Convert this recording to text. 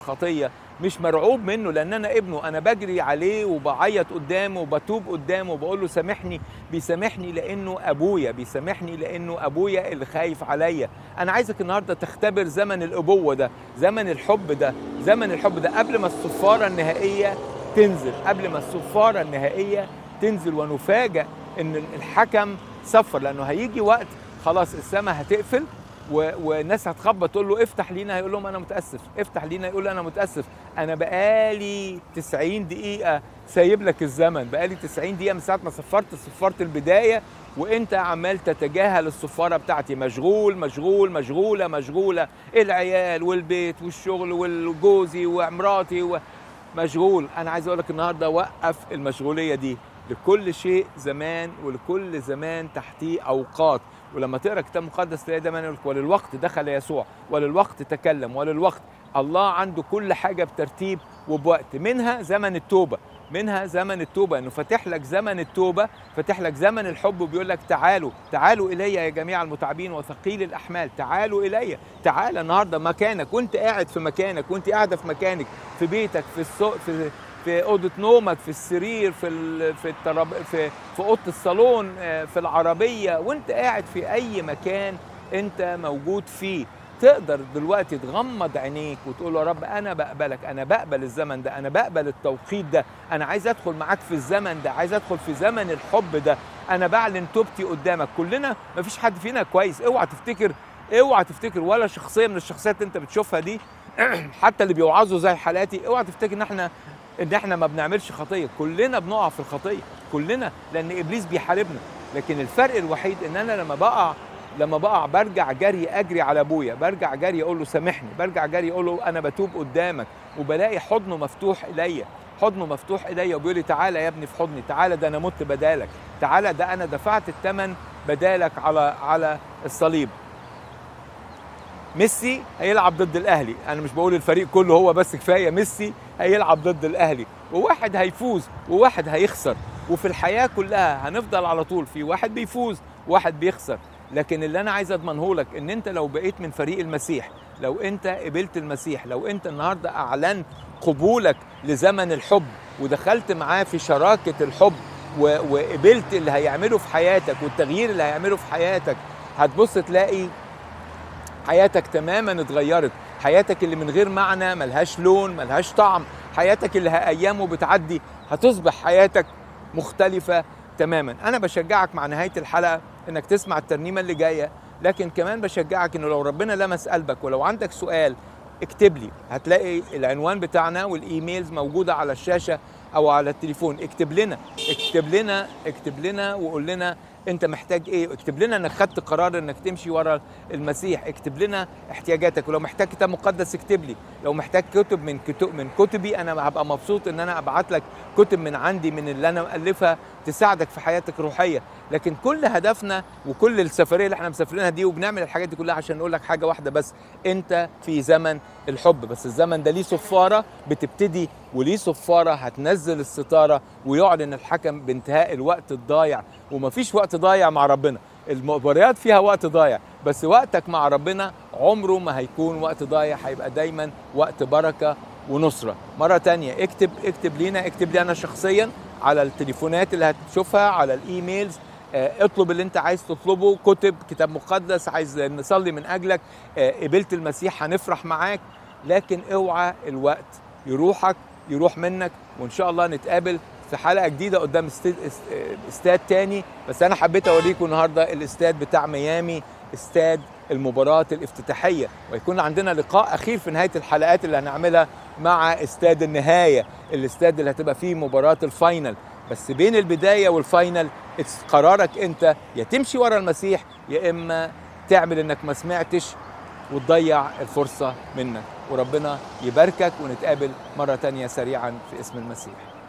خطيه مش مرعوب منه لان انا ابنه انا بجري عليه وبعيط قدامه وبتوب قدامه وبقول له سامحني بيسامحني لانه ابويا بيسامحني لانه ابويا اللي خايف عليا انا عايزك النهارده تختبر زمن الابوه ده زمن الحب ده زمن الحب ده قبل ما الصفاره النهائيه تنزل قبل ما الصفاره النهائيه تنزل ونفاجئ ان الحكم صفر لانه هيجي وقت خلاص السماء هتقفل و... والناس هتخبط تقول له افتح لينا هيقول لهم انا متاسف افتح لينا يقول له انا متاسف انا بقالي 90 دقيقه سايب لك الزمن بقالي 90 دقيقه من ساعه ما صفرت صفرت البدايه وانت عمال تتجاهل الصفاره بتاعتي مشغول مشغول مشغوله مشغوله العيال والبيت والشغل والجوزي ومراتي و... مشغول انا عايز اقول لك النهارده وقف المشغوليه دي لكل شيء زمان ولكل زمان تحتيه اوقات ولما تقرا كتاب مقدس تلاقي دايما يقول لك وللوقت دخل يسوع وللوقت تكلم وللوقت الله عنده كل حاجه بترتيب وبوقت منها زمن التوبه منها زمن التوبه انه فاتح لك زمن التوبه فاتح لك زمن الحب وبيقول لك تعالوا تعالوا الي يا جميع المتعبين وثقيل الاحمال تعالوا الي تعال النهارده مكانك وانت قاعد في مكانك وانت قاعده في مكانك في بيتك في السوق في في اوضه نومك في السرير في ال... في التراب في في اوضه الصالون في العربيه وانت قاعد في اي مكان انت موجود فيه تقدر دلوقتي تغمض عينيك وتقول يا رب انا بقبلك انا بقبل الزمن ده انا بقبل التوقيت ده انا عايز ادخل معاك في الزمن ده عايز ادخل في زمن الحب ده انا بعلن توبتي قدامك كلنا مفيش حد فينا كويس اوعى تفتكر اوعى تفتكر ولا شخصيه من الشخصيات اللي انت بتشوفها دي حتى اللي بيوعظوا زي حالاتي اوعى تفتكر ان احنا ان احنا ما بنعملش خطيه كلنا بنقع في الخطيه كلنا لان ابليس بيحاربنا لكن الفرق الوحيد ان انا لما بقع لما بقع برجع جري اجري على ابويا برجع جري اقول له سامحني برجع جري اقول له انا بتوب قدامك وبلاقي حضنه مفتوح اليا حضنه مفتوح اليا وبيقول لي تعالى يا ابني في حضني تعالى ده انا مت بدالك تعالى ده انا دفعت الثمن بدالك على على الصليب ميسي هيلعب ضد الاهلي انا مش بقول الفريق كله هو بس كفايه ميسي هيلعب ضد الاهلي وواحد هيفوز وواحد هيخسر وفي الحياه كلها هنفضل على طول في واحد بيفوز وواحد بيخسر لكن اللي انا عايز اضمنه لك ان انت لو بقيت من فريق المسيح لو انت قبلت المسيح لو انت النهارده اعلنت قبولك لزمن الحب ودخلت معاه في شراكه الحب وقبلت اللي هيعمله في حياتك والتغيير اللي هيعمله في حياتك هتبص تلاقي حياتك تماما اتغيرت حياتك اللي من غير معنى ملهاش لون ملهاش طعم حياتك اللي ايامه بتعدي هتصبح حياتك مختلفة تماما انا بشجعك مع نهاية الحلقة انك تسمع الترنيمة اللي جاية لكن كمان بشجعك انه لو ربنا لمس قلبك ولو عندك سؤال اكتب لي هتلاقي العنوان بتاعنا والايميلز موجودة على الشاشة او على التليفون اكتب لنا اكتب لنا اكتب لنا وقول لنا انت محتاج ايه اكتب لنا انك خدت قرار انك تمشي ورا المسيح اكتب لنا احتياجاتك ولو محتاج كتاب مقدس اكتب لي لو محتاج كتب من كتب من كتبي انا هبقى مبسوط ان انا ابعت لك كتب من عندي من اللي انا مالفها تساعدك في حياتك الروحيه لكن كل هدفنا وكل السفريه اللي احنا مسافرينها دي وبنعمل الحاجات دي كلها عشان نقول لك حاجه واحده بس انت في زمن الحب بس الزمن ده ليه صفاره بتبتدي وليه صفاره هتنزل الستاره ويعلن الحكم بانتهاء الوقت الضايع ومفيش وقت ضايع مع ربنا المباريات فيها وقت ضايع بس وقتك مع ربنا عمره ما هيكون وقت ضايع هيبقى دايما وقت بركه ونصره مره تانية اكتب اكتب لينا اكتب لي انا شخصيا على التليفونات اللي هتشوفها على الايميلز اطلب اللي انت عايز تطلبه كتب كتاب مقدس عايز نصلي من اجلك قبلت المسيح هنفرح معاك لكن اوعى الوقت يروحك يروح منك وان شاء الله نتقابل في حلقه جديده قدام استاد, استاد تاني بس انا حبيت اوريكم النهارده الاستاد بتاع ميامي استاد المباراة الافتتاحية ويكون عندنا لقاء أخير في نهاية الحلقات اللي هنعملها مع استاد النهاية الاستاد اللي هتبقى فيه مباراة الفاينل بس بين البداية والفاينل قرارك أنت يا تمشي ورا المسيح يا إما تعمل إنك ما سمعتش وتضيع الفرصة منك وربنا يباركك ونتقابل مرة تانية سريعا في اسم المسيح